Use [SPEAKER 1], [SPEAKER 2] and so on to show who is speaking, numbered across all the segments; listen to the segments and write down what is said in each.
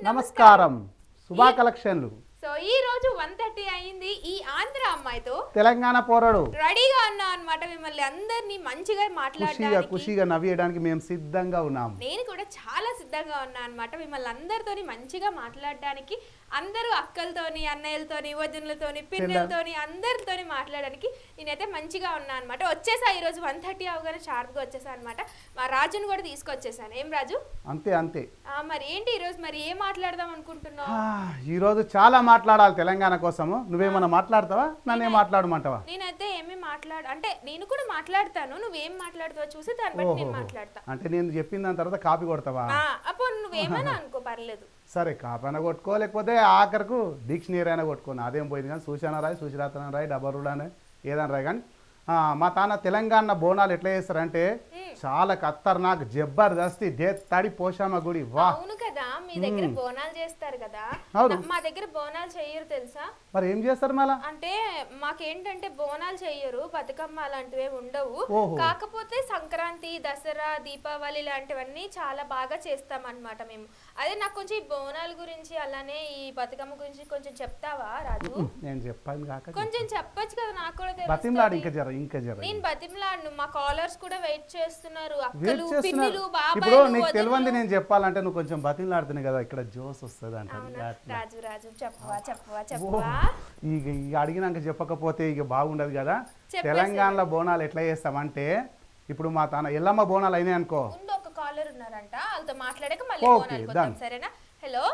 [SPEAKER 1] నమస్కారం శుభా కలెక్షన్లు
[SPEAKER 2] సో ఈ రోజు వన్ థర్టీ అయింది ఈ ఆంధ్ర అమ్మాయితో
[SPEAKER 1] తెలంగాణ పోరాడు
[SPEAKER 2] రెడీగా ఉన్నాం అన్నమాట మిమ్మల్ని అందరినీ మంచిగా
[SPEAKER 1] ఖుషిగా
[SPEAKER 2] మాట్లాడడానికి
[SPEAKER 1] ఖుషిగా నవ్వేయడానికి మేము సిద్ధంగా ఉన్నాము
[SPEAKER 2] నేను కూడా చాలా సిద్ధంగా ఉన్నా అనమాట మిమ్మల్ని అందరితోని మంచిగా మాట్లాడడానికి అందరూ అక్కలతోని అన్నయ్యలతోని వదినలతోని పిన్నలతోని అందరితోని మాట్లాడడానికి నేనైతే మంచిగా ఉన్నా అనమాట వచ్చేసా ఈ రోజు వన్ థర్టీ అవగానే షార్ప్గా వచ్చేసా అనమాట మా రాజుని కూడా తీసుకొచ్చేసాను ఏం రాజు
[SPEAKER 1] అంతే అంతే
[SPEAKER 2] ఆ, మరి ఏంటి ఈ రోజు మరి ఏం మాట్లాడదాం అనుకుంటున్నావు
[SPEAKER 1] ఆ, ఈరోజు చాలా మాట్లాడాలి తెలంగాణ కోసము నువ్వేమన్నా మాట్లాడతావా నన్ను ఏం మాట్లాడమంటావా
[SPEAKER 2] నేనైతే ఏమీ మాట్లాడ అంటే నేను కూడా మాట్లాడతాను నువ్వేం మాట్లాడుతావో చూసి దాన్ని బట్టి నేను
[SPEAKER 1] ఓహో
[SPEAKER 2] మాట్లాడతా
[SPEAKER 1] అంటే నేను చెప్పిన దాని తర్వాత కాపీ కొడతావా
[SPEAKER 2] ఆ, అప్పుడు నువ్వేమైనా అనుకో పర్లేదు
[SPEAKER 1] సరే కాపీ అయినా కొట్టుకో లేకపోతే ఆఖరకు డిక్షనరీ అయినా కొట్టుకో అదేం పోయింది కానీ చూశానా రాయి చూసిరాతన రాయి డబ్బర్ అని ఏదైనా రాయి కానీ ఆ, మా తాన తెలంగాణ బోనాలు ఎట్లా చేస్తారంటే చాలా ఖతర్నాక్ జబర్దస్తి దే తడి పోషామ గుడి వా
[SPEAKER 2] అవును కదా మీ దగ్గర బోనాలు చేస్తారు కదా
[SPEAKER 1] అవును.
[SPEAKER 2] నా- మా దగ్గర బోనాలు చెయ్యరు తెలుసా
[SPEAKER 1] మరి ఏం చేస్తారు మళ్ళా
[SPEAKER 2] అంటే మాకేంటంటే బోనాలు చెయ్యరు బతుకమ్మ అలాంటివి ఏమి ఉండవు
[SPEAKER 1] ఓహో.
[SPEAKER 2] కాకపోతే సంక్రాంతి దసరా దీపావళి లాంటివన్నీ చాలా బాగా చేస్తాం అన్నమాట మేము అదే నాకు కొంచెం ఈ బోనాల గురించి అలానే ఈ బతుకమ్మ గురించి కొంచెం చెప్తావా రాజు
[SPEAKER 1] నేను చెప్పాను కాక
[SPEAKER 2] కొంచెం చెప్పొచ్చు కదా నాకు కూడా
[SPEAKER 1] బతిమలాడు
[SPEAKER 2] తెలుస్తుంది.
[SPEAKER 1] ఇంకా జర ఇంకా జర
[SPEAKER 2] నేను బతిమలాడను మా కాలర్స్ కూడా వెయిట్ చేస్తున్నారు
[SPEAKER 1] వెయిట్
[SPEAKER 2] అక్కలు
[SPEAKER 1] చేస్తున్నారు
[SPEAKER 2] పిన్నులు
[SPEAKER 1] ఇప్పుడు
[SPEAKER 2] బాబాయ్లు
[SPEAKER 1] నీకు
[SPEAKER 2] వదినలు.
[SPEAKER 1] తెలియంది నేను చెప్పాలంటే నువ్వు కొంచెం బతిమలాడుతున్నాయి కదా ఇక్కడ జోస్ వస్తుంది
[SPEAKER 2] అవునా
[SPEAKER 1] అంటాను
[SPEAKER 2] రాజు రాజు చెప్పవా చెప్పవా
[SPEAKER 1] ఓ,
[SPEAKER 2] చెప్పవా
[SPEAKER 1] ఇక ఇక అడిగినాక చెప్పకపోతే ఇక బాగుండదు కదా
[SPEAKER 2] చెప్పేసి.
[SPEAKER 1] తెలంగాణలో బోనాలు ఎట్లా చేస్తామంటే ఇప్పుడు మా తాన ఎల్లమ్మ బోనాలు అయినాయి అనుకో
[SPEAKER 2] ముందు ఒక కాలర్ ఉన్నారంట వాళ్ళతో మాట్లాడాక మళ్ళీ
[SPEAKER 1] Okay,
[SPEAKER 2] బోనాలకు వద్దాం
[SPEAKER 1] done.
[SPEAKER 2] సరేనా హలో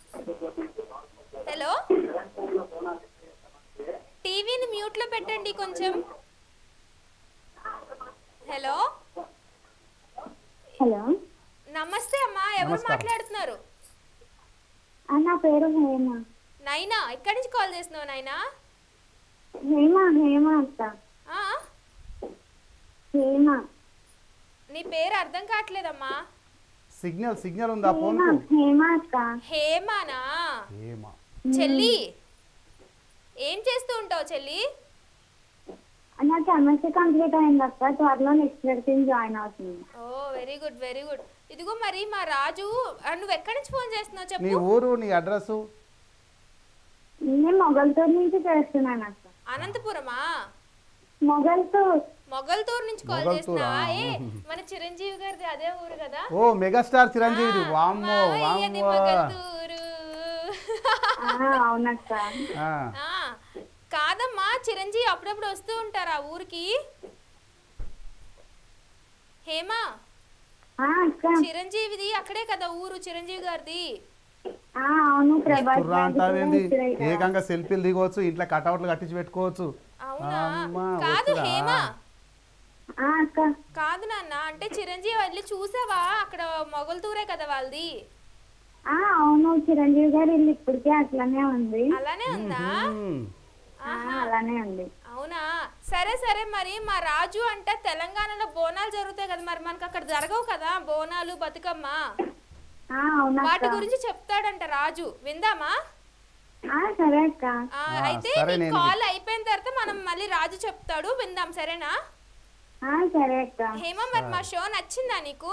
[SPEAKER 2] హలో టీవీని మ్యూట్ లో పెట్టండి కొంచెం హలో
[SPEAKER 3] హలో
[SPEAKER 2] నమస్తే అమ్మా ఎవరు
[SPEAKER 1] నమస్కారం.
[SPEAKER 2] మాట్లాడుతున్నారు
[SPEAKER 3] ఆ, నా పేరు హేమ
[SPEAKER 2] నైనా ఎక్కడి నుంచి కాల్ చేస్తున్నావు నైనా
[SPEAKER 3] హేమ హేమ అక్క
[SPEAKER 2] ఆ?
[SPEAKER 3] హేమ
[SPEAKER 2] నీ పేరు అర్థం కావట్లేదమ్మా
[SPEAKER 1] సిగ్నల్ సిగ్నల్ ఉందా
[SPEAKER 3] హేమ
[SPEAKER 1] ఫోన్
[SPEAKER 3] హేమ అక్క
[SPEAKER 2] హేమానా
[SPEAKER 1] ఏమా
[SPEAKER 2] చెల్లి ఏం చేస్తూ ఉంటావు చెల్లి
[SPEAKER 3] నాకు ఎంఎస్సీ కంప్లీట్ అయింది అక్క త్వరలో నెక్స్ట్ ఇయర్ జాయిన్ అవుతుంది
[SPEAKER 2] oh very good very good ఇదిగో మరి మా రాజు ఆ, నువ్వు ఎక్కడి నుంచి ఫోన్ చేస్తున్నావు
[SPEAKER 1] నీ
[SPEAKER 2] చెప్పు
[SPEAKER 1] ఊరు నీ అడ్రస్
[SPEAKER 3] నేను మొగల్తూరు నుంచి చేస్తున్నాను అక్క
[SPEAKER 2] అనంతపురమా
[SPEAKER 3] మొగల్తూర్
[SPEAKER 2] మొగల్తూరు నుంచి కాల్
[SPEAKER 1] మొగల్తూరా?
[SPEAKER 2] చేస్తున్నా ఏ మన చిరంజీవి గారిది అదే ఊరు కదా
[SPEAKER 1] ఓ మెగాస్టార్ చిరంజీవి వామ్మో
[SPEAKER 2] మావయ్యది
[SPEAKER 1] వామ్మో
[SPEAKER 2] మొగల్తూరు
[SPEAKER 3] ఆ, అవునక్క
[SPEAKER 1] ఆ,
[SPEAKER 2] ఆ, కాదమ్మా చిరంజీవి అప్పుడప్పుడు వస్తూ ఉంటారు ఆ ఊరికి హేమా
[SPEAKER 3] ఆ, అక్క
[SPEAKER 2] చిరంజీవిది అక్కడే కదా ఊరు చిరంజీవి గారిది
[SPEAKER 3] ఆ, అవును ప్రభాస్
[SPEAKER 1] కుర్రా
[SPEAKER 3] గారిది కూడా
[SPEAKER 1] అంటావేంది
[SPEAKER 3] ఇక్కడే కదా.
[SPEAKER 1] ఏకంగా సెల్ఫీలు దిగవచ్చు ఇంట్లో కటౌట్లు కట్టించి పెట్టుకోవచ్చు
[SPEAKER 2] అవునా
[SPEAKER 1] అమ్మా,
[SPEAKER 2] కాదు
[SPEAKER 1] వద్దురా.
[SPEAKER 2] హేమా
[SPEAKER 3] ఆ, అక్క
[SPEAKER 2] కాదు నాన్న అంటే చిరంజీవి వెళ్ళి చూసావా అక్కడ మొగల్తూరే కదా వాళ్ళది
[SPEAKER 3] ఆ, అవును చిరంజీవి గారి ఇల్లు ఇప్పటికే అట్లనే ఉంది
[SPEAKER 2] అలానే ఉందా
[SPEAKER 1] మ్మ్.
[SPEAKER 3] ఆ, అలానే ఉంది
[SPEAKER 2] అవునా సరే సరే మరి మా రాజు అంటే తెలంగాణలో బోనాలు జరుగుతాయి కదా మరి మనకు అక్కడ జరగవు కదా బోనాలు బతుకమ్మ
[SPEAKER 3] ఆ, అవునక్క
[SPEAKER 2] వాటి గురించి చెప్తాడంట రాజు విందామా
[SPEAKER 3] ఆ, సరే అక్క
[SPEAKER 2] ఆ,
[SPEAKER 1] ఆ,
[SPEAKER 2] అయితే
[SPEAKER 1] సరే
[SPEAKER 2] నీ
[SPEAKER 1] నేను-
[SPEAKER 2] కాల్ అయిపోయిన తర్వాత మనం మళ్ళీ రాజు చెప్తాడు విందాం సరేనా
[SPEAKER 3] ఆ, సరే అక్క
[SPEAKER 2] హేమ మరి మా షో నచ్చిందా నీకు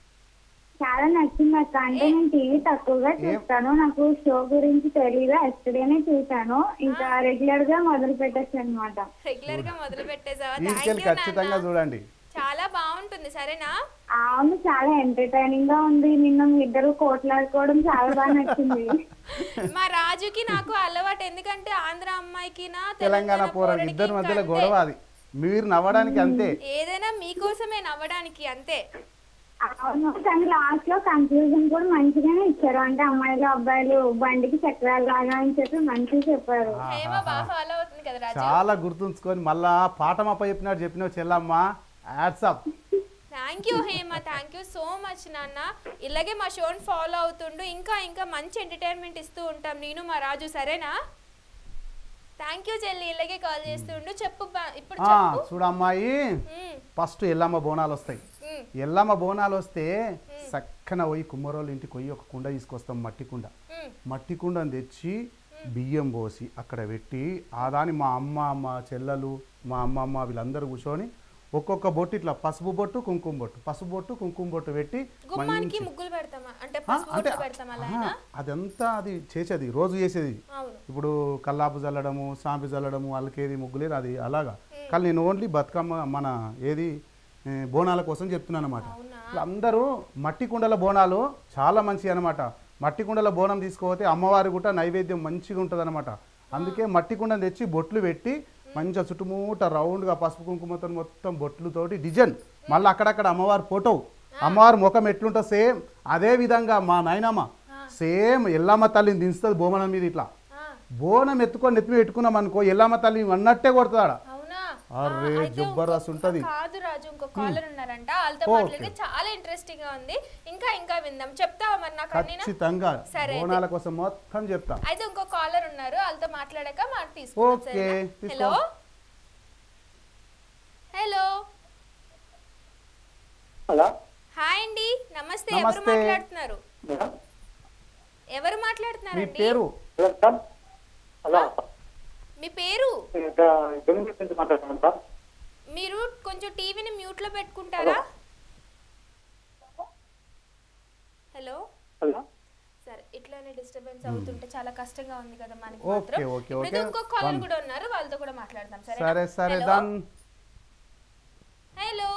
[SPEAKER 3] చాలా నచ్చింది అక్క అంటే నేను టీవీ తక్కువగా చూస్తాను నాకు షో గురించి తెలియదు ఎస్టర్డేనే చూసాను ఇంకా రెగ్యులర్ గా మొదలు పెట్టచ్చు అనమాట
[SPEAKER 2] రెగ్యులర్ గా మొదలు పెట్టేసావా
[SPEAKER 1] తీసుకెళ్ళి
[SPEAKER 2] థ్యాంక్ యూ
[SPEAKER 1] ఖచ్చితంగా చూడండి
[SPEAKER 2] చాలా బాగుంటుంది సరేనా
[SPEAKER 3] అవును చాలా ఎంటర్టైనింగ్ గా ఉంది నిన్న మీ ఇద్దరు కోట్లాడుకోవడం చాలా బాగా నచ్చింది
[SPEAKER 2] మా రాజుకి నాకు అలవాటు ఎందుకంటే ఆంధ్ర అమ్మాయికి నా
[SPEAKER 1] తెలంగాణ పోరాడు
[SPEAKER 2] పోరాడికి
[SPEAKER 1] ఇద్దరి
[SPEAKER 2] ఇంకా
[SPEAKER 1] మధ్యలో
[SPEAKER 2] అంతే.
[SPEAKER 1] గొడవ అది మీరు నవ్వడానికి అంతే
[SPEAKER 2] ఏదైనా మీకోసమే నవ్వడానికి అంతే
[SPEAKER 3] అవును కానీ లాస్ట్ లో కన్క్లూజన్ కూడా మంచిగానే ఇచ్చారు అంటే అమ్మాయిలు అబ్బాయిలు బండికి చక్రాలు లాగా అని చెప్పి మంచిగా చెప్పారు
[SPEAKER 2] హేమ బాగా ఫాలో అవుతుంది కదా రాజు
[SPEAKER 1] చాలా గుర్తుంచుకొని మళ్ళా పాఠమప్ప చెప్పినట్టు చెప్పినావు చెల్లమ్మ యాడ్సప్
[SPEAKER 2] thank you Hema thank you so much నాన్న ఇలాగే మా షోని ఫాలో అవుతుండు ఇంకా ఇంకా మంచి ఎంటర్టైన్మెంట్ ఇస్తూ ఉంటాం నేను మా రాజు సరేనా థ్యాంక్ యూ చెల్లి ఇలాగే కాల్ చేస్తుండు చెప్పు బా- ఇప్పుడు చెప్పు
[SPEAKER 1] చూడమ్మాయి
[SPEAKER 2] ఉమ్,
[SPEAKER 1] ఫస్ట్ ఎల్లమ్మ బోనాలు వస్తాయి
[SPEAKER 2] ఉమ్,
[SPEAKER 1] ఎల్లమ్మ బోనాలు వస్తే చక్కన పోయి కుమ్మరోళ్ళ ఇంటికి పోయి ఒక కుండ తీసుకొస్తాం మట్టి కుండ
[SPEAKER 2] ఉమ్.
[SPEAKER 1] మట్టి కుండను తెచ్చి బియ్యం పోసి అక్కడ పెట్టి ఆ దాని మా అమ్మ మా చెల్లెలు మా అమ్మమ్మ వీళ్ళందరూ కూర్చొని ఒక్కొక్క బొట్టు ఇట్లా పసుపు బొట్టు కుంకుమ బొట్టు పసుపు బొట్టు కుంకుమ బొట్టు పెట్టి
[SPEAKER 2] గుమ్మానికి ముగ్గులు పెడతామా అంటే
[SPEAKER 1] ఆ,
[SPEAKER 2] పసుపు
[SPEAKER 1] అంటే
[SPEAKER 2] బొట్లు పెడతామా అలా
[SPEAKER 1] ఆహా, అదంతా అది చేసేది రోజు చేసేది
[SPEAKER 2] అవును
[SPEAKER 1] ఇప్పుడు కల్లాపు చల్లడము సాంపి చల్లడము వాళ్ళకేది ముగ్గులేదు అది అలాగా కానీ నేను ఓన్లీ బతుకమ్మ మన ఏది ఏ, బోనాల కోసం చెప్తున్నాను అనమాట
[SPEAKER 2] అవునా
[SPEAKER 1] అందరూ మట్టి కుండల బోనాలు చాలా మంచి అనమాట మట్టి కుండల బోనం తీసుకుపోతే అమ్మవారి కూడా నైవేద్యం మంచిగా ఉంటుంది అనమాట అందుకే మట్టి కుండను తెచ్చి బొట్లు పెట్టి మంచిగా చుట్టుముట్ట రౌండ్గా పసుపు కుంకుమతో మొత్తం బొట్లుతోటి డిజైన్ మళ్ళీ అక్కడక్కడ అమ్మవారి ఫోటో అమ్మవారి ముఖం ఎట్లుంటో సేమ్ అదే విధంగా మా నాయనమ్మ సేమ్ ఎల్లమ్మ తల్లిని దించుతుంది బోమనం మీద ఇట్లా
[SPEAKER 2] ఆ,
[SPEAKER 1] బోనం ఎత్తుకొని నెత్తి మీద పెట్టుకున్నాం అనుకో ఎల్లమ్మ తల్లి అన్నట్టే కొడతాడ
[SPEAKER 2] అవునా
[SPEAKER 1] అరే
[SPEAKER 2] ఆ, అయితే
[SPEAKER 1] జబర్దస్త్
[SPEAKER 2] ఇంకొక-
[SPEAKER 1] ఉంటది
[SPEAKER 2] కాదు రాజు ఇంకో కాలర్ ఉన్నారంట వాళ్ళతో
[SPEAKER 1] ఓకే.
[SPEAKER 2] మాట్లాడితే చాలా ఇంట్రెస్టింగ్ గా ఉంది ఇంకా ఇంకా విందాం చెప్తావా మరి నాకు అన్నీ
[SPEAKER 1] ఖచ్చితంగా
[SPEAKER 2] సరే అయితే.
[SPEAKER 1] బోనాల కోసం మొత్తం చెప్తా
[SPEAKER 2] అయితే ఇంకో కాలర్ ఉన్నారు వాళ్ళతో మాట్లాడాక మాట తీసుకుందాం
[SPEAKER 1] ఓకే,
[SPEAKER 2] సరేనా?
[SPEAKER 1] తీసుకో.
[SPEAKER 2] హలో హలో
[SPEAKER 4] హలో
[SPEAKER 2] హాయ్ అండి నమస్తే ఎవరు
[SPEAKER 1] నమస్తే.
[SPEAKER 2] మాట్లాడుతున్నారు
[SPEAKER 4] మేడం
[SPEAKER 2] ఎవరు
[SPEAKER 1] మీ
[SPEAKER 2] మాట్లాడుతున్నారండి
[SPEAKER 1] పేరు
[SPEAKER 4] హలో సార్ హలో
[SPEAKER 2] మీ పేరు
[SPEAKER 4] ఇక్కడ బెంగళూరు నుంచి మాట్లాడుతున్నాను సార్
[SPEAKER 2] మీరు కొంచెం టీవీని మ్యూట్ లో పెట్టుకుంటారా హలో
[SPEAKER 4] హలో
[SPEAKER 2] సరే ఇట్లానే డిస్టర్బెన్స్ అవుతుంటే చాలా కష్టంగా ఉంది కదా మనకి
[SPEAKER 1] ఓకే,
[SPEAKER 2] మాత్రం
[SPEAKER 1] ఓకే,
[SPEAKER 2] ఇప్పుడైతే
[SPEAKER 1] ఓకే.
[SPEAKER 2] ఇంకో కాలర్
[SPEAKER 1] వన్.
[SPEAKER 2] కూడా ఉన్నారు వాళ్ళతో కూడా మాట్లాడదాం సరే
[SPEAKER 1] సరే సరే దాన్
[SPEAKER 2] హలో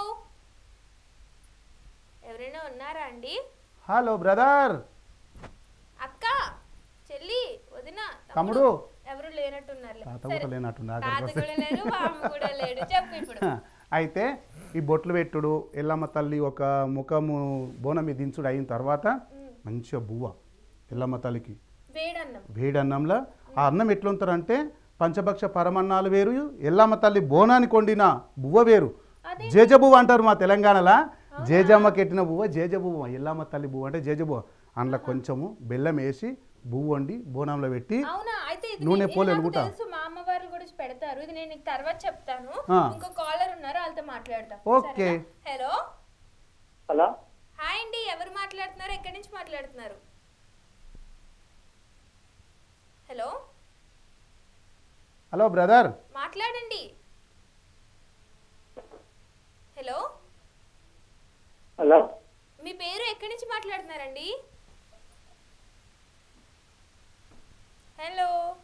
[SPEAKER 2] ఎవరైనా ఉన్నారా అండి
[SPEAKER 1] హలో బ్రదర్
[SPEAKER 2] అక్క చెల్లి వదిన
[SPEAKER 1] తమ్ముడు
[SPEAKER 2] ఎవరు లేనట్టున్నారు
[SPEAKER 1] తాత కూడా లేనట్టుంది
[SPEAKER 2] తాత
[SPEAKER 1] ఆఖరికి
[SPEAKER 2] కూడా లేరు బామ్మ కూడా లేడు చెప్పు ఇప్పుడు
[SPEAKER 1] అయితే ఈ బొట్లు పెట్టుడు ఎల్లమ్మ తల్లి ఒక ముఖము బోనం మీద దించుడు అయిన తర్వాత మంచిగా బువ్వ ఎల్లమ్మ తల్లికి
[SPEAKER 2] వేడన్నం
[SPEAKER 1] వేడి అన్నంలో ఆ అన్నం ఎట్లుంటారంటే పంచభక్ష పరమన్నాలు వేరు ఎల్లమ్మ తల్లి బోనానికి వండిన బువ్వ వేరు జేజబువ్వ అంటారు మా తెలంగాణలో జేజమ్మకి ఎట్టిన బువ్వ జేజబువ్వ ఎల్లమ్మ తల్లి బువ్వ అంటే జేజబువ్వ అందులో కొంచెము బెల్లం వేసి బువ్వ వండి బోనంలో పెట్టి
[SPEAKER 2] అవునా అయితే ఇది
[SPEAKER 1] నూనె
[SPEAKER 2] నేను-
[SPEAKER 1] పోలు
[SPEAKER 2] నాకు
[SPEAKER 1] వెలుగుతా.
[SPEAKER 2] తెలుసు మా అమ్మవారు కూడా పెడతారు ఇది నేను నీకు తర్వాత చెప్తాను
[SPEAKER 1] ఆ.
[SPEAKER 2] ఇంకో కాలర్ ఉన్నారు వాళ్ళతో మాట్లాడతాం
[SPEAKER 1] ఓకే.
[SPEAKER 2] హలో
[SPEAKER 4] హలో
[SPEAKER 2] హాయ్ అండి ఎవరు మాట్లాడుతున్నారు ఎక్కడి నుంచి మాట్లాడుతున్నారు హలో
[SPEAKER 1] హలో బ్రదర్
[SPEAKER 2] మాట్లాడండి హలో
[SPEAKER 4] హలో
[SPEAKER 2] మీ పేరు ఎక్కడి నుంచి మాట్లాడుతున్నారండి హలో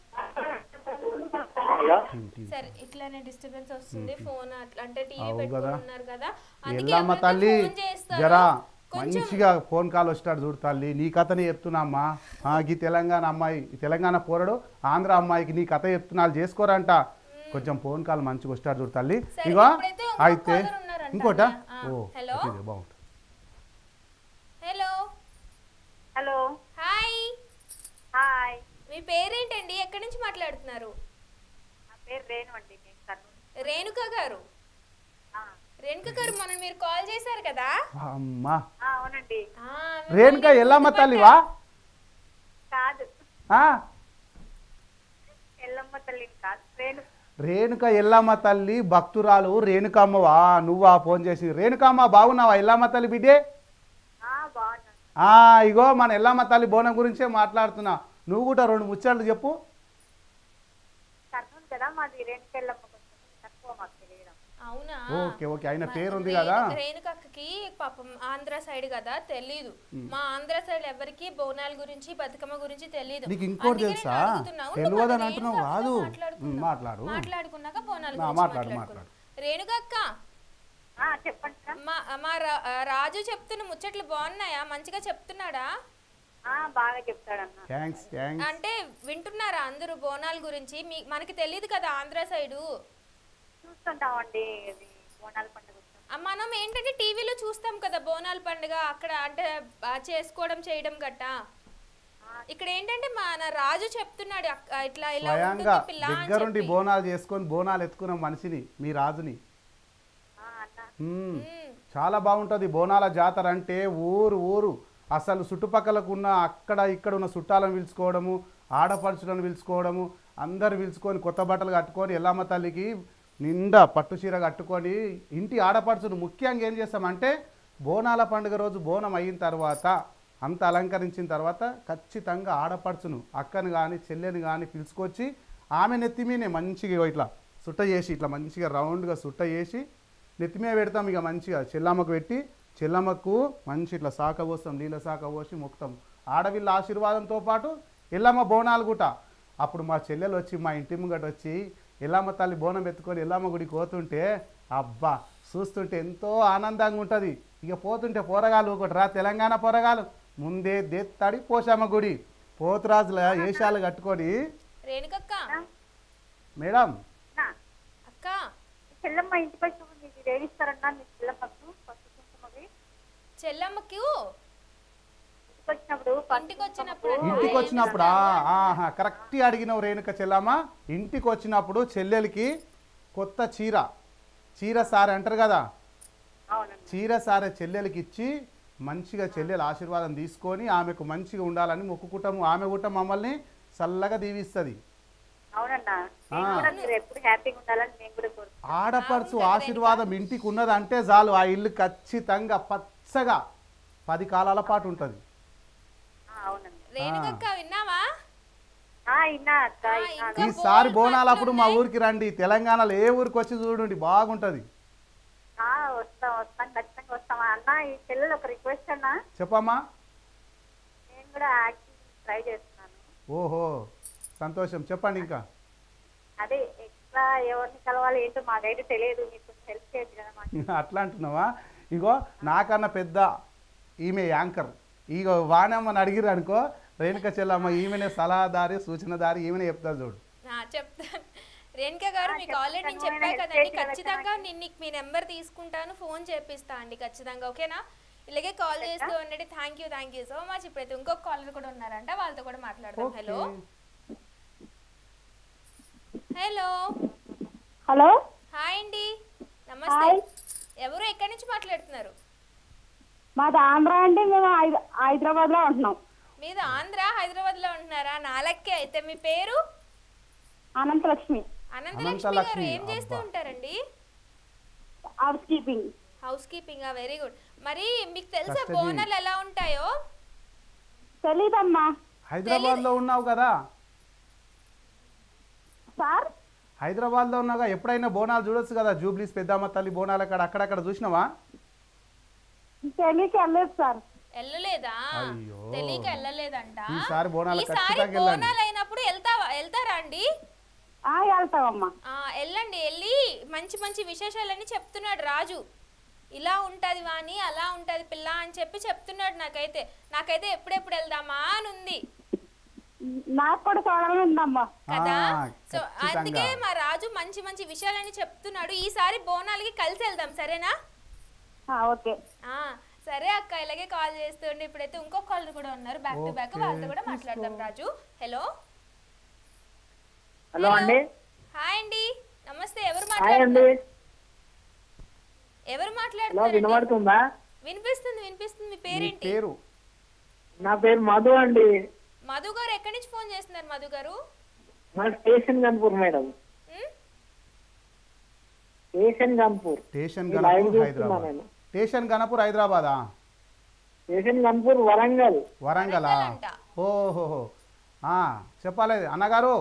[SPEAKER 4] హలో
[SPEAKER 2] సరే ఇట్లానే డిస్టర్బెన్స్ వస్తుంది ఫోన్ అట్లా అంటే టీవీ
[SPEAKER 1] అవు
[SPEAKER 2] పెట్టుకుని
[SPEAKER 1] కదా.
[SPEAKER 2] ఉన్నారు కదా అందుకే
[SPEAKER 1] ఎల్లమ్మ
[SPEAKER 2] ఎవరైతే
[SPEAKER 1] తల్లి
[SPEAKER 2] ఫోన్ చేస్తారో
[SPEAKER 1] జరా
[SPEAKER 2] కొంచెం
[SPEAKER 1] మంచిగా ఫోన్ కాల్ వస్తాడు చూడు తల్లి నీ కథనే చెప్తున్నా అమ్మా ఆ, ఈ తెలంగాణ అమ్మాయి ఈ తెలంగాణ పోరడు ఆంధ్ర అమ్మాయికి నీ కథ చెప్తున్నా వాళ్ళు చేసుకోరంట కొంచెం ఫోన్ కాల్ మంచిగా వస్తాడు చూడు తల్లి
[SPEAKER 2] సరే,
[SPEAKER 1] ఇగో
[SPEAKER 2] ఇప్పుడైతే ఇంకో
[SPEAKER 1] అయితే
[SPEAKER 2] caller ఉన్నారంట
[SPEAKER 1] ఇంకోట
[SPEAKER 2] ఆ,
[SPEAKER 1] ఓ
[SPEAKER 2] హలో?
[SPEAKER 1] ఇది బాగుంటుంది
[SPEAKER 2] హలో
[SPEAKER 3] హలో
[SPEAKER 2] హాయ్
[SPEAKER 3] హాయ్
[SPEAKER 2] మీ పేరేంటండి ఎక్కడి నుంచి మాట్లాడుతున్నారు
[SPEAKER 3] నా పేరు రేణు అండి నేను కర్నూలు
[SPEAKER 2] రేణుక గారు
[SPEAKER 3] ఆ,
[SPEAKER 2] రేణుక గారు మొన్న మీరు కాల్ చేశారు కదా
[SPEAKER 1] అమ్మా
[SPEAKER 3] ఆ, అవునండి
[SPEAKER 2] ఆ,
[SPEAKER 1] రేణుక
[SPEAKER 2] మిమ్మల్ని
[SPEAKER 1] ఎల్లమ్మ
[SPEAKER 2] గుర్తుపట్టా.
[SPEAKER 1] తల్లివా
[SPEAKER 3] కాదు
[SPEAKER 1] ఆ,
[SPEAKER 3] ఎల్లమ్మ తల్లిని కాదు రేణు
[SPEAKER 1] రేణుక ఎల్లమ్మ తల్లి భక్తురాలు రేణుకమ్మవా నువ్వా ఫోన్ చేసి రేణుకమ్మ బాగున్నావా ఎల్లమ్మ తల్లి బిడ్డే
[SPEAKER 3] ఆ, బాగున్నాను
[SPEAKER 1] ఆ ఇగో మన ఎల్లమ్మ తల్లి బోనం గురించే మాట్లాడుతున్నా నువ్వు కూడా రెండు ముచ్చట్లు చెప్పు
[SPEAKER 3] కర్నూలు కదా మాది రేణుక ఎల్లమ్మ కొంచెం తక్కువ మాకు తెలియడం
[SPEAKER 2] అవునా
[SPEAKER 1] ఓకే ఓకే ఆయన పేరు ఉంది
[SPEAKER 2] రేణు-
[SPEAKER 1] కదా
[SPEAKER 2] రేణుకక్కకి పాపం ఆంధ్ర సైడ్ కదా తెలీదు మా ఆంధ్ర సైడ్ ఎవరికి బోనాల గురించి బతుకమ్మ గురించి తెలీదు
[SPEAKER 1] నీకు ఇంకోటి
[SPEAKER 2] అందుకే
[SPEAKER 1] తెలుసా?
[SPEAKER 2] నేను అడుగుతున్నా. ఉండు
[SPEAKER 1] తెలియదని
[SPEAKER 2] మరి
[SPEAKER 1] అంటున్నావు
[SPEAKER 2] రేణుకక్కతో
[SPEAKER 1] కాదు.
[SPEAKER 2] మాట్లాడుకుందాం.
[SPEAKER 1] ఉమ్, మాట్లాడు.
[SPEAKER 2] మాట్లాడుకున్నాక బోనాల
[SPEAKER 1] నా,
[SPEAKER 2] గురించి
[SPEAKER 1] మాట్లాడు,
[SPEAKER 2] మాట్లాడుకుందాం రేణుకక్క
[SPEAKER 3] ఆ, చెప్పండి సార్
[SPEAKER 2] మా మా రా- రాజు చెప్తున్న ముచ్చట్లు బాగున్నాయా మంచిగా చెప్తున్నాడా
[SPEAKER 3] ఆ, బాగా చెప్తాడన్న
[SPEAKER 1] థ్యాంక్స్ థ్యాంక్స్
[SPEAKER 2] అంటే వింటున్నారా అందరూ బోనాల గురించి మీ మనకి తెలియదు కదా ఆంధ్ర సైడు
[SPEAKER 3] చూస్తుంటామండి ఇది బోనాల పండుగ వస్తుంది.
[SPEAKER 2] ఆ, మనం ఏంటంటే టీవీలో చూస్తాం కదా బోనాల పండుగ అక్కడ అంటే ఆ, చేసుకోవడం చేయడం గట్టా ఇక్కడ ఏంటంటే మన రాజు చెప్తున్నాడు అక్క, ఇట్లా ఇలా
[SPEAKER 1] స్వయంగా
[SPEAKER 2] ఉంటుంది పిల్ల అని
[SPEAKER 1] దగ్గరుండి
[SPEAKER 2] చెప్పి.
[SPEAKER 1] బోనాలు చేసుకొని బోనాలు ఎత్తుకున్న మనిషిని మీ రాజుని
[SPEAKER 3] ఆ, అన్న
[SPEAKER 1] మ్మ్.
[SPEAKER 2] ఉమ్,
[SPEAKER 1] చాలా బాగుంటుంది బోనాల జాతర అంటే ఊరు ఊరు అసలు చుట్టుపక్కలకు ఉన్న అక్కడ ఇక్కడ ఉన్న చుట్టాలను పిలుచుకోవడము ఆడపడుచులను పిలుచుకోవడము అందరు పిలుచుకొని కొత్త బట్టలు కట్టుకొని ఎల్లమ్మ తల్లికి నిండా పట్టు చీర కట్టుకొని ఇంటి ఆడపడుచును ముఖ్యంగా ఏం చేస్తామంటే బోనాల పండుగ రోజు బోనం అయిన తర్వాత అంత అలంకరించిన తర్వాత ఖచ్చితంగా ఆడపడుచును అక్కను కానీ చెల్లెని కానీ పిలుచుకొచ్చి ఆమె నెత్తి మీనే మంచిగా ఇగో ఇట్లా సుట్ట చేసి ఇట్లా మంచిగా రౌండ్గా సుట్ట చేసి నెత్తి మీద పెడతాం ఇక మంచిగా చెల్లమ్మకు పెట్టి చెల్లమ్మకు మంచి ఇట్లా సాక పోస్తాం నీళ్ళ సాక పోసి మొక్తాం ఆడవిళ్ళ ఆశీర్వాదంతో పాటు ఎల్లమ్మ బోనాలు గుట అప్పుడు మా చెల్లెలు వచ్చి మా ఇంటి ముంగట వచ్చి ఎల్లమ్మ తల్లి బోనం ఎత్తుకొని ఎల్లమ్మ గుడికి పోతుంటే అబ్బా చూస్తుంటే ఎంతో ఆనందంగా ఉంటుంది ఇక పోతుంటే పోరగాలు ఒకటి రా తెలంగాణ పోరగాలు ముందే దెత్తడి పోషమ్మ గుడి పోతురాజుల వేషాలు కట్టుకొని
[SPEAKER 2] రేణుకక్క
[SPEAKER 1] మేడం
[SPEAKER 2] అక్క
[SPEAKER 5] చెల్లమ్మ ఇంటికి వచ్చినప్పుడు మీకు రేడిస్తారన్నా మీ చెల్లమ్మకు ఫస్ట్ కుంకుమకి
[SPEAKER 2] చెల్లమ్మకు
[SPEAKER 5] ఇంటికి వచ్చినప్పుడు first
[SPEAKER 2] ఇంటికి వచ్చినప్పుడు
[SPEAKER 1] ఇంటికి వచ్చినప్పుడు ఆహా కరెక్ట్ అడిగినవు రేణుక చెల్లమ్మ ఇంటికి వచ్చినప్పుడు చెల్లెలకి కొత్త చీర చీర సారి అంటారు కదా
[SPEAKER 5] అవునండి
[SPEAKER 1] చీర సారే చెల్లెలకి ఇచ్చి మంచిగా చెల్లెల ఆశీర్వాదం తీసుకొని ఆమెకు మంచిగా ఉండాలని మొక్కుకుంటాము ఆమె కూడా మమ్మల్ని చల్లగా దీవిస్తుంది
[SPEAKER 5] అవునన్నా నేను కూడా మీరు ఎప్పుడు హ్యాపీగా ఉండాలని నేను కూడా కోరుకుంటున్నాను
[SPEAKER 1] ఆడపడుచు ఆశీర్వాదం ఇంటికి ఉన్నదంటే చాలు ఆ ఇల్లు ఖచ్చితంగా పచ్చగా పది కాలాల పాటు ఉంటుంది
[SPEAKER 5] ఆ, అవునండి
[SPEAKER 2] రేణుకక్క విన్నావా
[SPEAKER 5] ఆ ఇన్నా అక్క
[SPEAKER 2] ఆ,
[SPEAKER 5] ఇన్నా
[SPEAKER 2] ఇంకా
[SPEAKER 1] ఈసారి
[SPEAKER 2] బోల్
[SPEAKER 1] బోనాలు అప్పుడు మా
[SPEAKER 2] పట్లున్నాయి.
[SPEAKER 1] ఊరికి రండి తెలంగాణలో ఏ ఊరికి వచ్చి చూడండి బాగుంటుంది
[SPEAKER 5] ఆ, వస్తాం వస్తాం ఖచ్చితంగా వస్తాం అన్న ఈ చెల్లెలు ఒక రిక్వెస్ట్ అన్నా
[SPEAKER 1] చెప్పమ్మా
[SPEAKER 5] నేను కూడా యాక్టింగ్ ట్రై చేస్తున్నాను
[SPEAKER 1] ఓహో సంతోషం చెప్పండి ఇంకా
[SPEAKER 5] అదే ఎక్స్ట్రా ఎవరిని కలవాలి ఏంటో మాకైతే తెలియదు మీకు కొంచెం హెల్ప్ చేయొచ్చు కదా మాకు
[SPEAKER 1] అట్లా అంటున్నావా ఇగో నాకన్నా పెద్ద ఈమె యాంకర్ ఇగో వాణమ్మని అడిగిరు అనుకో రేణుక చెల్లమ్మ ఈమెనే సలహాదారి సూచనదారి ఈమెనే చెప్తారు చూడు
[SPEAKER 2] ఆ, చెప్తాను రేణుక గారు
[SPEAKER 5] ఆ,
[SPEAKER 2] మీకు ఆల్రెడీ నేను
[SPEAKER 5] చెప్తాను.
[SPEAKER 2] చెప్పా
[SPEAKER 5] నేను
[SPEAKER 2] కదండి
[SPEAKER 5] చేసి
[SPEAKER 2] ఖచ్చితంగా నేను నీకు మీ నెంబర్ తీసుకుంటాను ఫోన్ చేపిస్తా అండి ఖచ్చితంగా ఓకేనా ఇలాగే కాల్ చేస్తూ ఉండండి thank you thank you so much ఇప్పుడైతే ఇంకొక కాలర్ కూడా ఉన్నారంట వాళ్ళతో కూడా మాట్లాడదాం హలో హలో
[SPEAKER 5] హలో
[SPEAKER 2] హాయ్ అండి నమస్తే
[SPEAKER 5] హాయ్.
[SPEAKER 2] ఎవరు ఎక్కడి నుంచి మాట్లాడుతున్నారు
[SPEAKER 5] మాది ఆంధ్ర అంటే మేము హైదరాబాద్ లో ఉంటున్నాం
[SPEAKER 2] మీరు ఆంధ్ర హైదరాబాద్ లో ఉంటున్నారా నాలక్కే అయితే మీ పేరు
[SPEAKER 5] అనంతలక్ష్మి
[SPEAKER 2] అనంతలక్ష్మి గారు
[SPEAKER 1] అనంతలక్ష్మి,
[SPEAKER 2] ఏం చేస్తూ
[SPEAKER 1] అబ్బా.
[SPEAKER 2] ఉంటారండి
[SPEAKER 5] housekeeping
[SPEAKER 2] housekeeping very good మరి మీకు తెలుసా
[SPEAKER 1] కష్టజీవి.
[SPEAKER 2] బోనాలు ఎలా ఉంటాయో
[SPEAKER 5] తెలీదమ్మా
[SPEAKER 1] హైదరాబాద్లో ఉన్నావు కదా
[SPEAKER 5] సార్
[SPEAKER 1] హైదరాబాద్లో ఉన్నావుగా ఎప్పుడైనా బోనాలు చూడొచ్చు కదా జూబ్లీస్ పెద్దమ్మ తల్లి బోనాలు అక్కడ అక్కడక్కడ చూసినావా
[SPEAKER 5] తెలియక వెళ్ళలేదు సార్
[SPEAKER 2] వెళ్ళలేదా
[SPEAKER 1] అయ్యో.
[SPEAKER 2] తెలియక వెళ్ళలేదంట
[SPEAKER 1] ఈసారి బోనాలు
[SPEAKER 2] ఈసారి
[SPEAKER 1] ఖచ్చితంగా వెళ్ళండి.
[SPEAKER 2] బోనాలు అయినప్పుడు వెళ్తావా వెళ్తారా అండి
[SPEAKER 5] ఆ, వెళ్తామమ్మా
[SPEAKER 2] ఆ, వెళ్ళండి వెళ్ళి మంచి మంచి విశేషాలన్నీ చెప్తున్నాడు రాజు ఇలా ఉంటది వాణి అలా ఉంటది పిల్ల అని చెప్పి చెప్తున్నాడు నాకైతే నాకైతే ఎప్పుడెప్పుడు వెళ్దామా అని ఉంది
[SPEAKER 5] నాకు కూడా చూడాలని ఉందమ్మా
[SPEAKER 2] కదా
[SPEAKER 1] ఆ,
[SPEAKER 2] సో
[SPEAKER 1] ఖచ్చితంగా.
[SPEAKER 2] అందుకే మా రాజు మంచి మంచి విషయాలని చెప్తున్నాడు ఈసారి బోనాలకి కలిసి వెళ్దాం సరేనా
[SPEAKER 5] ఆ, ఓకే
[SPEAKER 2] ఆ సరే అక్క ఇలాగే కాల్ చేస్తుండే ఇప్పుడైతే ఇంకో కాల్ కూడా ఉన్నారు బ్యాక్ టు బ్యాక్
[SPEAKER 1] ఓకే,
[SPEAKER 2] వాళ్ళతో కూడా మాట్లాడదాం రాజు హలో
[SPEAKER 4] హలో అండి
[SPEAKER 2] హాయ్ అండి నమస్తే ఎవరు
[SPEAKER 4] హాయ్ అండి
[SPEAKER 2] మాట్లాడుతున్నారు ఎవరు
[SPEAKER 4] హలో
[SPEAKER 2] మాట్లాడుతున్నారు
[SPEAKER 4] వినబడుతుందా
[SPEAKER 2] వినిపిస్తుంది వినిపిస్తుంది మీ
[SPEAKER 1] నీ
[SPEAKER 2] పేరేంటి
[SPEAKER 1] పేరు
[SPEAKER 4] నా పేరు మధు అండి
[SPEAKER 2] మధు గారు ఎక్కడి నుంచి ఫోన్ చేస్తున్నారు మధు గారు
[SPEAKER 4] మా station Ghanpur madam
[SPEAKER 2] um?
[SPEAKER 4] Station Ghanpur
[SPEAKER 1] station
[SPEAKER 4] ఈ లైవ్
[SPEAKER 1] గణపూర్
[SPEAKER 4] చూస్తున్నా
[SPEAKER 1] హైదరాబాద్
[SPEAKER 4] నేను.
[SPEAKER 1] స్టేషన్ గణపూర్ హైదరాబాదా
[SPEAKER 4] స్టేషన్ గన్పూర్ వరంగల్
[SPEAKER 1] వరంగలా
[SPEAKER 2] వరంగల్ అంట.
[SPEAKER 1] ఓహోహో ఆ, చెప్పాలి అన్నగారు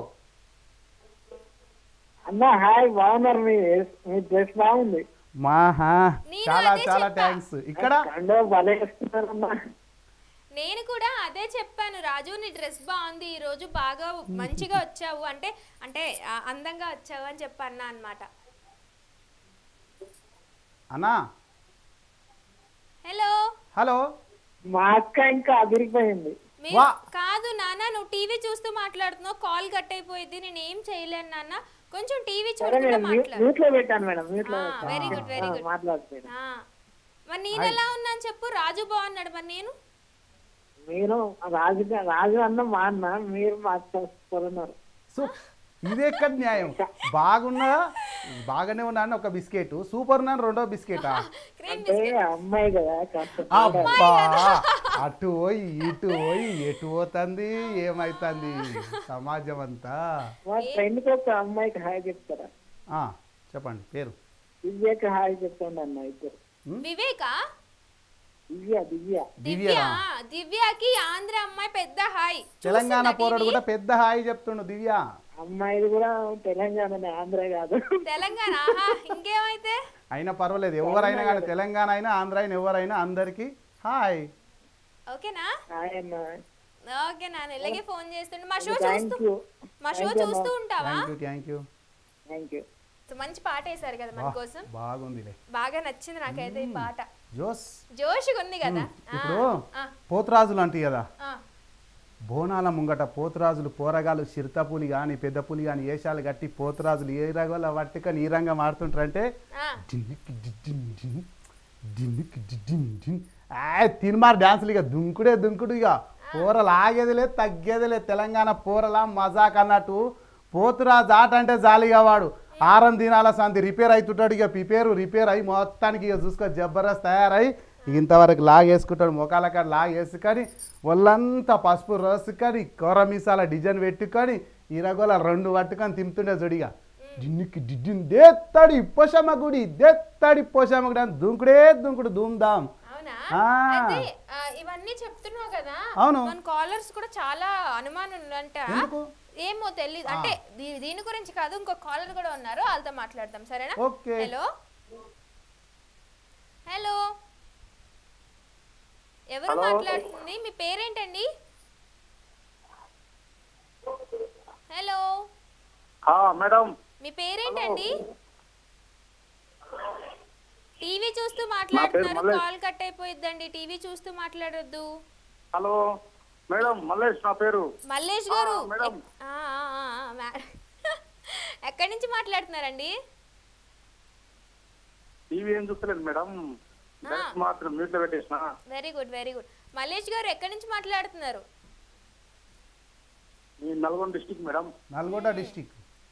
[SPEAKER 4] అన్న హాయ్ బాగున్నారు మీ మీ డ్రెస్ బాగుంది
[SPEAKER 1] మాహా
[SPEAKER 2] నేను
[SPEAKER 1] చాలా
[SPEAKER 2] అదే
[SPEAKER 1] చాలా
[SPEAKER 2] చెప్పా.
[SPEAKER 1] థ్యాంక్స్ ఇక్కడ
[SPEAKER 4] కండో భలే వేస్తున్నారమ్మా
[SPEAKER 2] నేను కూడా అదే చెప్పాను రాజు నీ డ్రెస్ బాగుంది ఈ రోజు బాగా మంచిగా వచ్చావు అంటే అంటే ఆ, అందంగా వచ్చావు అని చెప్పి అన్నా అనమాట
[SPEAKER 1] అన్నా
[SPEAKER 2] హలో
[SPEAKER 1] హలో
[SPEAKER 4] మా అక్క ఇంకా అదిరిపోయింది
[SPEAKER 2] మీరు
[SPEAKER 1] వా.
[SPEAKER 2] కాదు నాన్న నువ్వు టీవీ చూస్తూ మాట్లాడుతున్నావు కాల్ కట్ అయిపోయింది నేను ఏం చేయలేను నాన్న కొంచెం టీవీ
[SPEAKER 4] సరే
[SPEAKER 2] చూడకుండా
[SPEAKER 4] మేడం
[SPEAKER 2] మాట్లాడు
[SPEAKER 4] మ్యూట్ లో పెట్టాను మేడం మ్యూట్ లో
[SPEAKER 2] ఆ,
[SPEAKER 4] పెట్టాను.
[SPEAKER 2] very good, very
[SPEAKER 4] ఆ,
[SPEAKER 2] good.
[SPEAKER 4] మాట్లాడుతున్నాను
[SPEAKER 2] ఆ, మరి నేను ఎలా ఉన్నాను చెప్పు రాజు బాగున్నాడు మరి నేను
[SPEAKER 4] మీరు రాజు రాజు అన్న మా అన్న మీరు మా అక్క ఉన్నారు
[SPEAKER 1] సో ఇది ఎక్కడ న్యాయం బాగున్నా బాగానే ఉన్నా అని ఒక బిస్కెట్ సూపర్ ఉన్నాను రెండో బిస్కెటా
[SPEAKER 2] క్రీమ్
[SPEAKER 4] అంటే అమ్మాయి కదా కాస్త
[SPEAKER 1] అబ్బా అటు పోయి ఇటు పోయి ఎటు పోతుంది ఏమైతుంది సమాజం అంతా
[SPEAKER 4] మా ఫ్రెండ్ కి ఒక అమ్మాయికి హాయ్ చెప్తారా
[SPEAKER 1] ఆ, చెప్పండి పేరు
[SPEAKER 4] దివ్యకి హాయ్ చెప్తాండి అన్న ఇద్దరు
[SPEAKER 2] వివేకా
[SPEAKER 4] దివ్య దివ్య
[SPEAKER 2] దివ్య
[SPEAKER 1] దివ్యనా
[SPEAKER 2] దివ్యకి ఆంధ్ర అమ్మాయి పెద్ద హాయ్
[SPEAKER 1] తెలంగాణ
[SPEAKER 2] చూస్తుందా
[SPEAKER 1] పోరాడు
[SPEAKER 2] TV?
[SPEAKER 1] కూడా పెద్ద హాయి చెప్తుండు దివ్య
[SPEAKER 4] అమ్మాయిది కూడా తెలంగాణనే ఆంధ్ర కాదు
[SPEAKER 2] తెలంగాణ ఆహా ఇంకేమైతే
[SPEAKER 1] అయినా పర్వాలేదు ఎవరైనా కానీ తెలంగాణ అయినా ఆంధ్ర అయినా ఎవరైనా అందరికీ హాయ్
[SPEAKER 2] ఓకేనా
[SPEAKER 4] ఆయన
[SPEAKER 2] ఓకే నాన్న ఇలాగే ఫోన్ చేస్తుండే మా షో
[SPEAKER 4] థ్యాంక్
[SPEAKER 2] చూస్తూ
[SPEAKER 4] యూ
[SPEAKER 2] మా షో చూస్తూ ఉంటావా
[SPEAKER 1] thank you thank you
[SPEAKER 4] thank you
[SPEAKER 2] so మంచి పాట వేశారు కదా మన కోసం
[SPEAKER 1] బాగుందిలే
[SPEAKER 2] బాగా నచ్చింది నాకైతే ఈ పాట
[SPEAKER 1] జోస్
[SPEAKER 2] జోష్గా ఉంది కదా ఆ,
[SPEAKER 1] ఇప్పుడు
[SPEAKER 2] ఆ,
[SPEAKER 1] పోతురాజులు అంటాయి కదా
[SPEAKER 2] ఆ.
[SPEAKER 1] బోనాల ముంగట పోతురాజులు పోరగాలు చిరుతపులి కానీ పెద్ద పులి కానీ ఏషాలు కట్టి పోతురాజులు ఏ రగోల పట్టుకొని ఈ రంగం ఆడుతుంటారంటే
[SPEAKER 2] ఆ.
[SPEAKER 1] జిన్నికి జిడ్జిన్ జిన్, జిన్నికి జిడ్జిన్ జిన్. ఆ తిన్మార్ డాన్సులు ఇక దుంకుడే దుంకుడు ఇక పోరలు ఆగేది లేదు తగ్గేది లేదు తెలంగాణ పోరలా మజాక్ అన్నట్టు పోతురాజు ఆట అంటే జాలిగా వాడు ఆరం దినాల సంతి రిపేర్ అవుతుంటాడు ఇక పిపేరు రిపేర్ అయ్యి మొత్తానికి ఇక చూసుకో జబర్దస్త్ తయారై ఇక ఇంతవరకు లాగేసుకుంటాడు మొఖాల కాడ లాగేసుకొని ఒళ్ళంతా పసుపు రోసుకొని కూర మీసాల డిజైన్ పెట్టుకొని ఇరగోల రెండు పట్టుకొని తింటుండే జుడిగా జిన్నికి డిడ్జిన్ దేత్తడి పోషమ్మ గుడి దేత్తడి పోషమ్మ గుడి అని దుంకుడే దుంకుడు ధూమ్ధామ్
[SPEAKER 2] అవునా
[SPEAKER 1] ఆ.
[SPEAKER 2] అయితే ఆ, ఇవన్నీ చెప్తున్నావు కదా
[SPEAKER 1] అవును.
[SPEAKER 2] మన కాలర్స్ కూడా చాలా అనుమానం ఉందంట
[SPEAKER 1] ఎందుకు?
[SPEAKER 2] ఏమో తెలియదు అంటే దీ- దీని గురించి కాదు ఇంకో కాలర్ కూడా ఉన్నారు వాళ్ళతో మాట్లాడదాం సరేనా
[SPEAKER 1] ఓకే.
[SPEAKER 2] హలో హలో ఎవరు మాట్లాడుతుంది మీ పేరేంటండి హలో
[SPEAKER 6] మేడం
[SPEAKER 2] మీ పేరేంటండి టీవీ చూస్తూ మాట్లాడుతున్నారు
[SPEAKER 6] మల్లేష్.
[SPEAKER 2] కాల్ కట్ అయిపోయిద్దండి టీవీ చూస్తూ మాట్లాడొద్దు
[SPEAKER 6] హలో మేడం మల్లేష్ నా పేరు
[SPEAKER 2] మల్లేష్ గారు
[SPEAKER 6] ఆ, మేడం.
[SPEAKER 2] ఎక్- ఆ, ఆ, ఆ, ఆ, మే- ఎక్కడి నుంచి మాట్లాడుతున్నారండి
[SPEAKER 6] టీవీ ఏం చూస్తలేదు మేడం డైరెక్ట్ మాత్రం మ్యూట్ లో పెట్టేసిన
[SPEAKER 2] very good very good Mallesh గారు ఎక్కడి నుంచి మాట్లాడుతున్నారు
[SPEAKER 6] ఈ Nalgonda district madam
[SPEAKER 1] Nalgonda district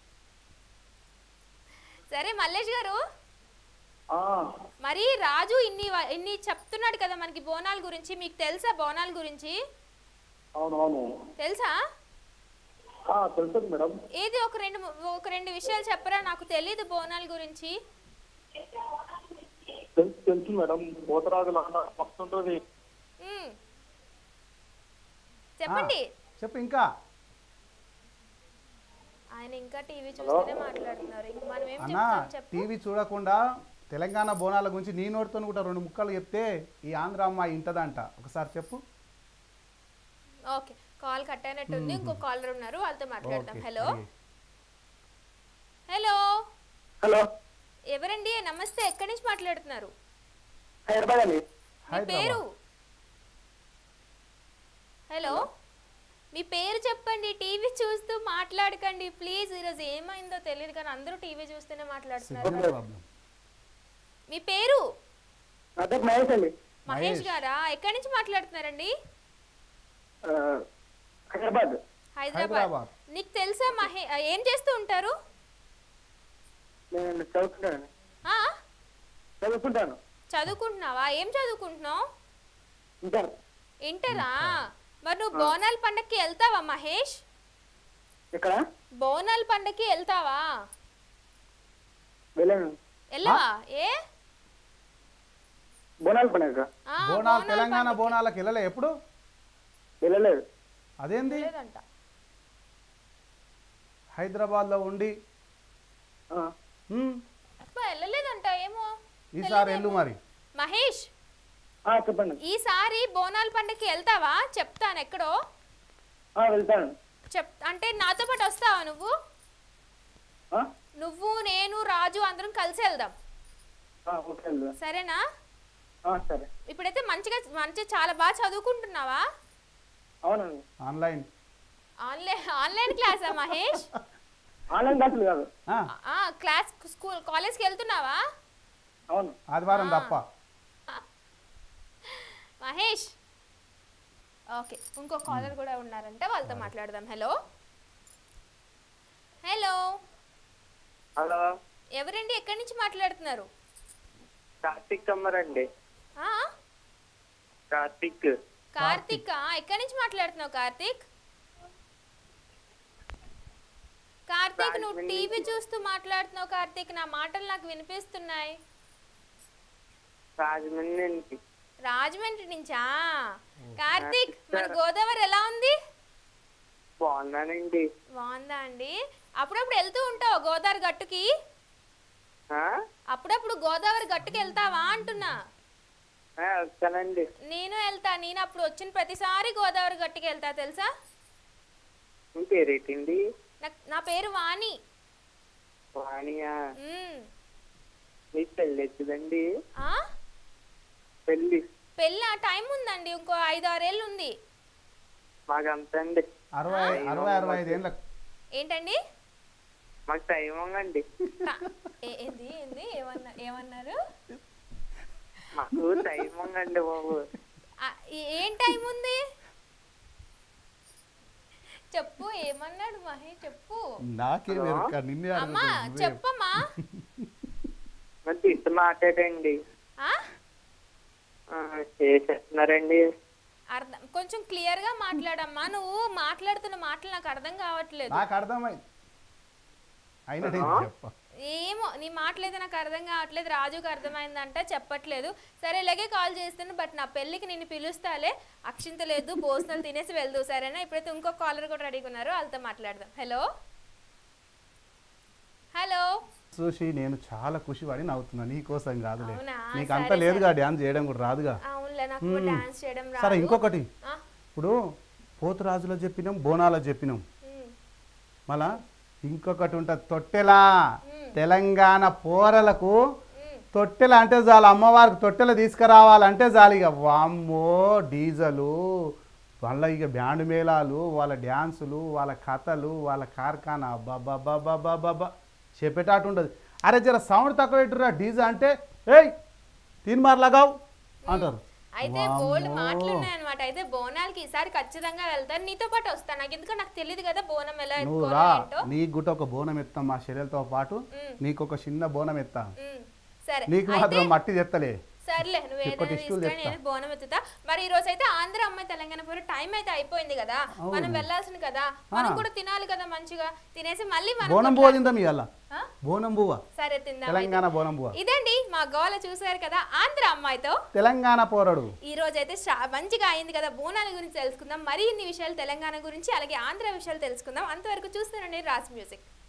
[SPEAKER 2] సరే మల్లేష్ గారు
[SPEAKER 6] ఆ,
[SPEAKER 2] మరి రాజు ఇన్ని వ- ఇన్ని చెప్తున్నాడు కదా మనకి బోనాల గురించి మీకు తెలుసా బోనాల గురించి
[SPEAKER 6] అవును అవును
[SPEAKER 2] తెలుసా
[SPEAKER 6] ఆ, తెలుస్తుంది మేడం
[SPEAKER 2] ఏది ఒక రెండు ఒక రెండు విషయాలు చెప్పరా నాకు తెలీదు బోనాల గురించి
[SPEAKER 6] తెలుసు తెలుసు మేడం పోతరాజులు అన్న మస్తు ఉంటుంది
[SPEAKER 2] మ్మ్. చెప్పండి
[SPEAKER 1] చెప్పు ఇంకా
[SPEAKER 2] ఆయన ఇంకా టీవీ చూస్తూనే మాట్లాడుతున్నారు ఇంక మనం ఏం
[SPEAKER 1] అన్న
[SPEAKER 2] చెప్తాం చెప్పు
[SPEAKER 1] టీవీ చూడకుండా తెలంగాణ బోనాల గురించి నీ నోటితో కూడా రెండు ముక్కలు చెప్తే ఈ ఆంధ్ర అమ్మాయి ఇంటదంట ఒకసారి చెప్పు
[SPEAKER 2] ఓకే కాల్ కట్ అయినట్టుంది ఇంకో కాలర్ ఉన్నారు వాళ్ళతో మాట్లాడదాం
[SPEAKER 1] ఓకే,
[SPEAKER 2] హలో
[SPEAKER 1] అడిగే.
[SPEAKER 2] హలో
[SPEAKER 6] హలో
[SPEAKER 2] ఎవరండి నమస్తే ఎక్కడి నుంచి మాట్లాడుతున్నారు
[SPEAKER 6] హైదరాబాద్ అండి
[SPEAKER 2] మీ
[SPEAKER 1] హైదరాబాద్.
[SPEAKER 2] పేరు హలో మీ పేరు చెప్పండి టీవీ చూస్తూ మాట్లాడకండి ప్లీజ్ ఈరోజు ఏమైందో తెలియదు కానీ అందరూ టీవీ చూస్తూనే మాట్లాడుతున్నారు
[SPEAKER 1] సిగ్నల్ ప్రాబ్లం
[SPEAKER 2] మీ పేరు
[SPEAKER 6] నా పేరు మహేష్ అండి
[SPEAKER 2] మహేష్
[SPEAKER 1] మహేష్.
[SPEAKER 2] గారా ఎక్కడి నుంచి మాట్లాడుతున్నారండి
[SPEAKER 6] ఆ, హైదరాబాద్
[SPEAKER 2] హైదరాబాద్
[SPEAKER 1] హైదరాబాద్.
[SPEAKER 2] నీకు తెలుసా మహే ఏం చేస్తూ ఉంటారు
[SPEAKER 6] నేను చదువుకుంటాను
[SPEAKER 2] ఆ?
[SPEAKER 6] చదువుకుంటాను
[SPEAKER 2] చదువుకుంటున్నావా ఏం చదువుకుంటున్నావు
[SPEAKER 6] ఉంటాను
[SPEAKER 2] ఇంటరా మరి నువ్వు బోనాల పండక్కి వెళ్తావా మహేష్
[SPEAKER 6] ఇక్కడ
[SPEAKER 2] బోనాల పండక్కి వెళ్తావా
[SPEAKER 6] వెళ్ళాను
[SPEAKER 2] వెళ్ళవా ఏ
[SPEAKER 6] బోనాలు పండుగ
[SPEAKER 2] ఆ,
[SPEAKER 1] బోనాలు
[SPEAKER 2] బోనాల
[SPEAKER 1] తెలంగాణ
[SPEAKER 2] పండక్కి.
[SPEAKER 1] బోనాలకు వెళ్ళలే ఎప్పుడు
[SPEAKER 6] వెళ్ళలేదు
[SPEAKER 1] అదేంది
[SPEAKER 2] లేదంట
[SPEAKER 1] హైదరాబాద్లో ఉండి
[SPEAKER 6] ఆ,
[SPEAKER 1] ఉమ్,
[SPEAKER 2] అబ్బా, వెళ్ళలేదంట ఏమో
[SPEAKER 1] ఈసారి వెళ్ళు మరి
[SPEAKER 2] మహేష్
[SPEAKER 6] ఆ, చెప్పండి
[SPEAKER 2] ఈసారి బోనాల పండక్కి వెళ్తావా చెప్తాను ఎక్కడో
[SPEAKER 6] ఆ, వెళ్తాను
[SPEAKER 2] చెప్ అంటే నాతో పాటు వస్తావా నువ్వు
[SPEAKER 6] ఆ?
[SPEAKER 2] నువ్వు నేను రాజు అందరం కలిసి వెళ్దాం
[SPEAKER 6] ఆ, ఓకే వెళ్దాం.
[SPEAKER 2] సరేనా
[SPEAKER 6] ఆ, సరే
[SPEAKER 2] ఇప్పుడైతే మంచిగా మంచిగా చాలా బాగా చదువుకుంటున్నావా
[SPEAKER 6] అవునండి
[SPEAKER 1] ఆన్లైన్
[SPEAKER 2] ఆన్లైన్ ఆన్లైన్ క్లాసా మహేష్
[SPEAKER 6] ఆన్లైన్ క్లాసులు కాదు
[SPEAKER 1] ఆ,
[SPEAKER 2] ఆ, క్లాస్ స్కూల్ కాలేజ్కి వెళ్తున్నావా
[SPEAKER 6] అవును
[SPEAKER 1] ఆదివారం
[SPEAKER 2] ఆ.
[SPEAKER 1] తప్ప
[SPEAKER 2] మహేష్ ఓకే ఇంకో కాలర్ కూడా ఉన్నారంట వాళ్ళతో మాట్లాడదాం హలో హలో
[SPEAKER 7] హలో
[SPEAKER 2] ఎవరండి ఎక్కడి నుంచి మాట్లాడుతున్నారు
[SPEAKER 7] కార్తిక్ కమ్మరండి
[SPEAKER 2] ఆ?
[SPEAKER 7] కార్తిక్
[SPEAKER 2] కార్తిక్ ఆ, ఎక్కడి నుంచి మాట్లాడుతున్నావు కార్తిక్ కార్తిక్ నువ్వు
[SPEAKER 7] రాజమండ్రి
[SPEAKER 2] టీవీ చూస్తూ మాట్లాడుతున్నావు కార్తిక్ నా మాటలు నాకు వినిపిస్తున్నాయి
[SPEAKER 7] రాజమండ్రి అండి
[SPEAKER 2] రాజమండ్రి నుంచా కార్తిక్ మన గోదావరి ఎలా ఉంది
[SPEAKER 7] బాగున్నానండి
[SPEAKER 2] బాగుందా అండి అప్పుడప్పుడు వెళ్తూ ఉంటావు గోదావరి గట్టుకి
[SPEAKER 7] ఆ?
[SPEAKER 2] అప్పుడప్పుడు గోదావరి గట్టుకి వెళ్తావా అంటున్నా
[SPEAKER 7] ఆ, వస్తానండి
[SPEAKER 2] నేను వెళ్తా నేను అప్పుడు వచ్చిన ప్రతిసారి గోదావరి గట్టుకి వెళ్తా తెలుసా
[SPEAKER 7] మీ పేరేంటండి
[SPEAKER 2] నాకు నా పేరు వాణి
[SPEAKER 7] వాణియా
[SPEAKER 2] ఉమ్.
[SPEAKER 7] మీ పెళ్ళి ఎత్తుదండి
[SPEAKER 2] ఆ?
[SPEAKER 7] పెళ్ళి
[SPEAKER 2] పెళ్ళి టైం ఉందండి ఇంకో ఐదు ఆరేళ్ళు ఉంది
[SPEAKER 7] మాకంత అండి
[SPEAKER 1] అరవై అరవై అరవై ఐదు ఏళ్ళ
[SPEAKER 2] ఏంటండి
[SPEAKER 7] మాకు టైం ఉందండి
[SPEAKER 2] ట- ఏ- ఏంది ఏంది ఏమన్నా ఏమన్నారు
[SPEAKER 7] మాకు టైం ఉందండి బాబు
[SPEAKER 2] ఆ, ఏ- ఏం టైం ఉంది చెప్పు ఏమన్నాడు మహేష్ చెప్పు
[SPEAKER 1] నాకే వెనుక నిన్నే
[SPEAKER 2] అమ్మా
[SPEAKER 1] అడుగుతున్నా, నువ్వే
[SPEAKER 2] చెప్పమ్మా
[SPEAKER 7] మరి తీసి మాట్లాడండి
[SPEAKER 2] ఆ?
[SPEAKER 7] ఆ, చేసేస్తున్నారండి
[SPEAKER 2] అర్థం కొంచెం క్లియర్ గా మాట్లాడమ్మా నువ్వు మాట్లాడుతున్న మాటలు నాకు అర్థం కావట్లేదు
[SPEAKER 1] నాకు అర్థమైంది అయినా నేను చెప్ప
[SPEAKER 2] ఏమో నీ మాటలైతే నాకు అర్థం కావట్లేదు రాజుకి అర్థమైందంట చెప్పట్లేదు సరే ఇలాగే కాల్ చేస్తాను బట్ నా పెళ్ళికి నిన్ను పిలుస్తాలే అక్షింత లేదు భోజనాలు తినేసి వెళ్దు సరేనా ఇప్పుడైతే ఇంకో కాలర్ కూడా రెడీగా ఉన్నారు వాళ్ళతో మాట్లాడదాం హలో హలో
[SPEAKER 1] చూసి నేను చాలా ఖుషి పడి నవ్వుతున్నా నీ కోసం కాదులే
[SPEAKER 2] అవునా?
[SPEAKER 1] నీకు అంత
[SPEAKER 2] సరే,
[SPEAKER 1] లేదుగా డ్యాన్స్ చేయడం కూడా రాదుగా
[SPEAKER 2] అవునులే నాకు డాన్స్ చేయడం
[SPEAKER 1] సరే
[SPEAKER 2] రాదు
[SPEAKER 1] ఇంకొకటి
[SPEAKER 2] ఆ,
[SPEAKER 1] ఇప్పుడు పోతురాజులో చెప్పినాం బోనాలో చెప్పినాం
[SPEAKER 2] ఉమ్,
[SPEAKER 1] మళ్ళా ఇంకొకటి ఉంటుంది తొట్టెలా తెలంగాణ పోరలకు
[SPEAKER 2] ఉమ్.
[SPEAKER 1] తొట్టెల అంటే చాలు అమ్మవారికి తొట్టెల తీసుకురావాలంటే చాలు ఇక వామ్మో డీజలు వాళ్ళ ఇక బ్యాండ్ మేళాలు వాళ్ళ డ్యాన్సులు వాళ్ళ కథలు వాళ్ళ కార్ఖానా బాబా చెప్పేటట్టు ఉండదు అరే జర సౌండ్ తక్కువ పెట్టురా డీజే అంటే ఏయ్ తీన్ మార్లాగావు అంటారు
[SPEAKER 2] అయితే బోల్డ్ మాటలు ఉన్నాయన్నమాట అయితే బోనాలకి ఈసారి ఖచ్చితంగా వెళ్తాను నీతో పాటు వస్తాను నాకు ఎందుకంటే నాకు తెలియదు కదా బోనం ఎలా
[SPEAKER 1] నువ్వు
[SPEAKER 2] ఎత్తుకోవాలో
[SPEAKER 1] రా
[SPEAKER 2] ఏంటో
[SPEAKER 1] నీకు గుట్ట ఒక బోనం ఎత్తాం మా శరీరంతో పాటు నీకు ఒక చిన్న బోనం ఎత్తా
[SPEAKER 2] ఉమ్, సరే
[SPEAKER 1] నీకు మాత్రం మట్టి తెత్తలే
[SPEAKER 2] సర్లే నువ్వు
[SPEAKER 1] ఇప్పుడు
[SPEAKER 2] ఏదైనా
[SPEAKER 1] టిష్యూలు
[SPEAKER 2] తీసుకొని నేను బోనం ఎత్తుతా మరి ఈ రోజు అయితే ఆంధ్ర అమ్మాయి తెలంగాణ పూరి టైం అయితే అయిపోయింది కదా మనం వెళ్ళాల్సింది కదా మనం కూడా తినాలి కదా మంచిగా తినేసి మళ్ళీ మనం
[SPEAKER 1] బోనం బువ్వ తిందాం ఇవాళ
[SPEAKER 2] ఆ?
[SPEAKER 1] బోనం బువ్వ
[SPEAKER 2] సరే తిందాం
[SPEAKER 1] తెలంగాణ బోనం బువ్వ
[SPEAKER 2] ఇదండి మా గోల చూసారు కదా ఆంధ్ర అమ్మాయితో
[SPEAKER 1] తెలంగాణ పోరడు
[SPEAKER 2] ఈ రోజు అయితే శా- మంచిగా అయింది కదా బోనాల గురించి తెలుసుకుందాం మరి ఇన్ని విషయాలు తెలంగాణ గురించి అలాగే ఆంధ్ర విషయాలు తెలుసుకుందాం అంతవరకు చూస్తానండి రాస్ మ్యూజిక్